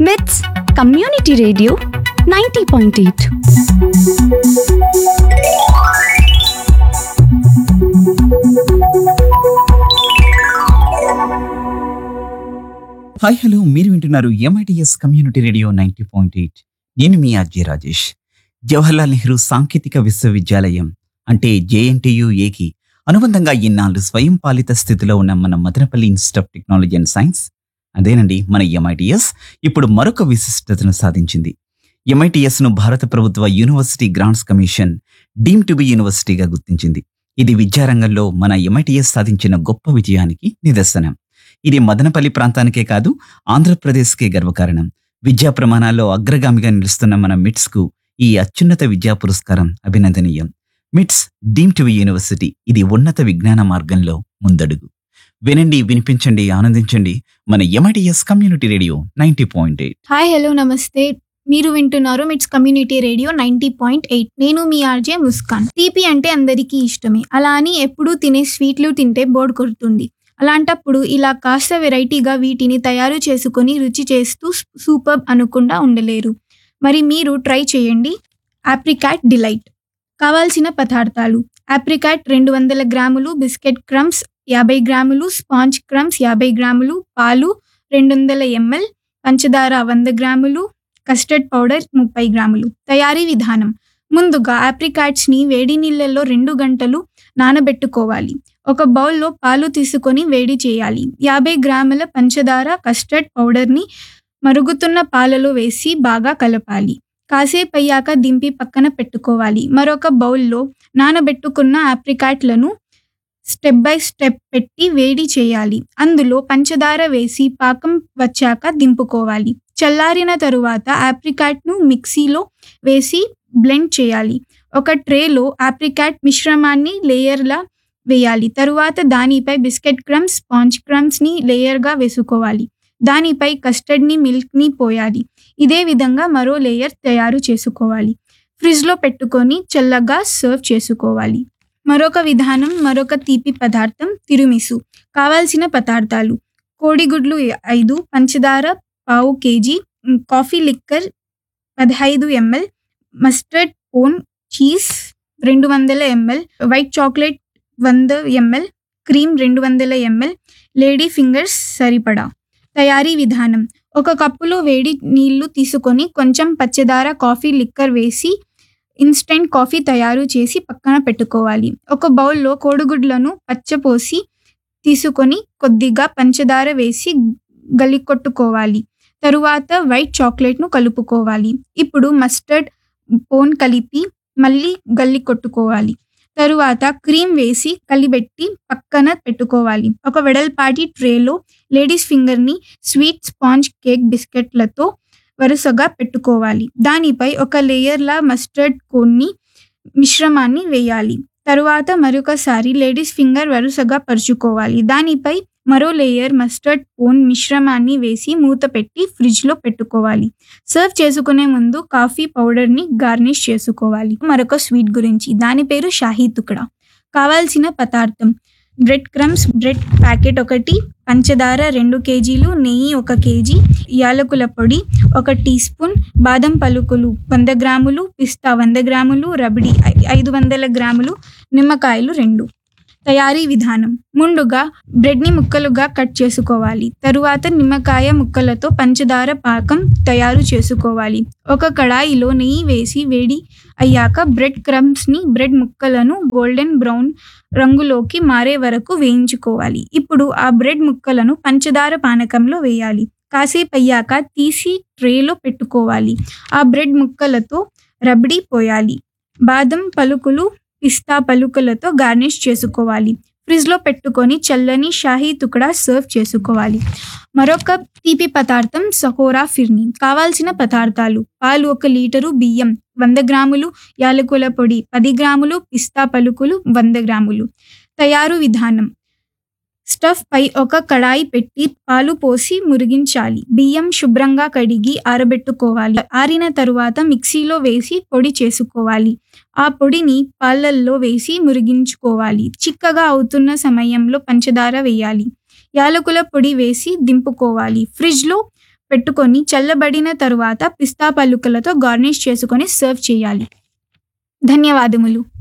విత్స్ community radio ninety point eight hi hello మీరు వింటున్నారు MITS community radio ninety point eight నేను మీ అజయ్ రాజేష్ జవహర్లాల్ నెహ్రూ సాంకేతిక విశ్వవిద్యాలయం అంటే జేఎన్టీయు ఏకి అనుబంధంగా ఇన్నాళ్ళు స్వయం పాలిత స్థితిలో ఉన్న మన Madanapalle institute of technology and science అదేనండి మన ఎంఐటిఎస్ ఇప్పుడు మరొక విశిష్టతను సాధించింది MITS ను భారత ప్రభుత్వ university grants commission deem to be యూనివర్సిటీగా గుర్తించింది ఇది విద్యారంగంలో మన ఎంఐటిఎస్ సాధించిన గొప్ప విజయానికి నిదర్శనం ఇది మదనపల్లి ప్రాంతానికే కాదు ఆంధ్రప్రదేశ్కే గర్వకారణం విద్యా ప్రమాణాల్లో అగ్రగామిగా నిలుస్తున్న మన మిట్స్ కు ఈ అత్యున్నత విద్యా పురస్కారం అభినందనీయం మిట్స్ డీమ్ టు యూనివర్సిటీ ఇది ఉన్నత విజ్ఞాన మార్గంలో ముందడుగు వినండి వినిపించండి ఆనందించండి మన MITS community radio ninety point eight hi hello నమస్తే మీరు వింటున్నారు MITS community radio ninety point eight నేను మీ ఆర్జే ముస్కాన్ తీపి అంటే అందరికీ ఇష్టమే అలా అని ఎప్పుడూ తినే స్వీట్లు తింటే బోర్డు కొడుతుంది అలాంటప్పుడు ఇలా కాస్త వెరైటీగా వీటిని తయారు చేసుకొని రుచి చేస్తూ సూపర్ అనకుండా ఉండలేరు మరి మీరు ట్రై చేయండి ఆప్రికాట్ డిలైట్ కావాల్సిన పదార్థాలు ఆప్రికాట్ రెండు వందల గ్రాములు బిస్కెట్ క్రమ్స్ యాభై గ్రాములు స్పాంజ్ క్రమ్స్ యాభై గ్రాములు పాలు రెండు వందల ఎంఎల్ పంచదార వంద గ్రాములు కస్టర్డ్ పౌడర్ ముప్పై గ్రాములు తయారీ విధానం ముందుగా ఆప్రికాట్స్ని వేడి నీళ్ళల్లో రెండు గంటలు నానబెట్టుకోవాలి ఒక బౌల్లో పాలు తీసుకొని వేడి చేయాలి యాభై గ్రాముల పంచదార కస్టర్డ్ పౌడర్ని మరుగుతున్న పాలలో వేసి బాగా కలపాలి కాసేపు అయ్యాక దింపి పక్కన పెట్టుకోవాలి మరొక బౌల్లో నానబెట్టుకున్న ఆప్రికాట్లను స్టెప్ బై స్టెప్ పెట్టి వేడి చేయాలి అందులో పంచదార వేసి పాకం వచ్చాక దింపుకోవాలి చల్లారిన తరువాత ఆప్రికాట్ను మిక్సీలో వేసి బ్లెండ్ చేయాలి ఒక ట్రేలో ఆప్రికాట్ మిశ్రమాన్ని లేయర్లా వేయాలి తరువాత దానిపై బిస్కెట్ క్రమ్స్ స్పాంజ్ క్రమ్స్ని లేయర్గా వేసుకోవాలి దానిపై కస్టర్డ్ని మిల్క్ని పోయాలి ఇదే విధంగా మరో లేయర్ తయారు చేసుకోవాలి ఫ్రిడ్జ్లో పెట్టుకొని చల్లగా సర్వ్ చేసుకోవాలి మరొక విధానం మరొక తీపి పదార్థం తిరుమిసు కావాల్సిన పదార్థాలు కోడిగుడ్లు ఐదు పంచదార పావు కేజీ ఉమ్, కాఫీ లిక్కర్ పదహైదు ఎంఎల్ మస్టర్డ్ ఓన్ చీజ్ రెండు వందల ఎంఎల్ వైట్ చాక్లెట్ వంద ఎంఎల్ క్రీమ్ రెండు వందల ఎంఎల్ లేడీ ఫింగర్స్ సరిపడా తయారీ విధానం ఒక కప్పులో వేడి నీళ్లు తీసుకొని కొంచెం పచ్చదార కాఫీ లిక్కర్ వేసి ఇన్స్టెంట్ కాఫీ తయారు చేసి పక్కన పెట్టుకోవాలి ఒక బౌల్లో కోడిగుడ్లను పచ్చపోసి తీసుకొని కొద్దిగా పంచదార వేసి గలికొట్టుకోవాలి తరువాత వైట్ చాక్లెట్ను కలుపుకోవాలి ఇప్పుడు మస్టర్డ్ పోన్ కలిపి మళ్ళీ గల్లి కొట్టుకోవాలి తరువాత క్రీమ్ వేసి కలిబెట్టి పక్కన పెట్టుకోవాలి ఒక వెడల్పాటి ట్రేలో లేడీస్ ఫింగర్ని స్వీట్ స్పాంజ్ కేక్ బిస్కెట్లతో వరుసగా పెట్టుకోవాలి దానిపై ఒక లేయర్లా మస్టర్డ్ కోన్ని మిశ్రమాన్ని వేయాలి తరువాత మరొకసారి లేడీస్ ఫింగర్ వరుసగా పరుచుకోవాలి దానిపై మరో లేయర్ మస్టర్డ్ పోన్ మిశ్రమాన్ని వేసి మూత పెట్టి ఫ్రిడ్జ్లో పెట్టుకోవాలి సర్వ్ చేసుకునే ముందు కాఫీ పౌడర్ని గార్నిష్ చేసుకోవాలి మరొక స్వీట్ గురించి దాని పేరు షాహీ తుకడా కావాల్సిన పదార్థం బ్రెడ్ క్రమ్స్ బ్రెడ్ ప్యాకెట్ ఒకటి పంచదార రెండు కేజీలు నెయ్యి ఒక కేజీ యాలకుల పొడి ఒక టీ స్పూన్ బాదం పలుకులు వంద గ్రాములు పిస్తా వంద గ్రాములు రబడి ఐ- ఐదు వందల గ్రాములు నిమ్మకాయలు రెండు తయారీ విధానం ముందుగా బ్రెడ్ని ముక్కలుగా కట్ చేసుకోవాలి తరువాత నిమ్మకాయ ముక్కలతో పంచదార పాకం తయారు చేసుకోవాలి ఒక కడాయిలో నెయ్యి వేసి వేడి అయ్యాక బ్రెడ్ క్రమ్స్ని బ్రెడ్ ముక్కలను గోల్డెన్ బ్రౌన్ రంగులోకి మారే వరకు వేయించుకోవాలి ఇప్పుడు ఆ బ్రెడ్ ముక్కలను పంచదార పానకంలో వేయాలి కాసేపు అయ్యాక తీసి ట్రేలో పెట్టుకోవాలి ఆ బ్రెడ్ ముక్కలతో రబడి పోయాలి బాదం పలుకులు పిస్తా పలుకులతో గార్నిష్ చేసుకోవాలి ఫ్రిడ్జ్లో పెట్టుకొని చల్లని షాహీ తుకడా సర్వ్ చేసుకోవాలి మరొక తీపి పదార్థం సహోరా ఫిర్ని కావాల్సిన పదార్థాలు పాలు ఒక లీటరు బియ్యం వంద గ్రాములు యాలకుల పొడి పది గ్రాములు పిస్తా పలుకులు వంద గ్రాములు తయారు విధానం స్టఫ్ పై ఒక కడాయి పెట్టి పాలు పోసి మురిగించాలి బియ్యం శుభ్రంగా కడిగి ఆరబెట్టుకోవాలి ఆరిన తరువాత మిక్సీలో వేసి పొడి చేసుకోవాలి ఆ పొడిని పాలల్లో వేసి మురిగించుకోవాలి చిక్కగా అవుతున్న సమయంలో పంచదార వేయాలి యాలకుల పొడి వేసి దింపుకోవాలి ఫ్రిడ్జ్లో పెట్టుకొని చల్లబడిన తరువాత పిస్తా పలుకలతో గార్నిష్ చేసుకొని సర్వ్ చేయాలి ధన్యవాదములు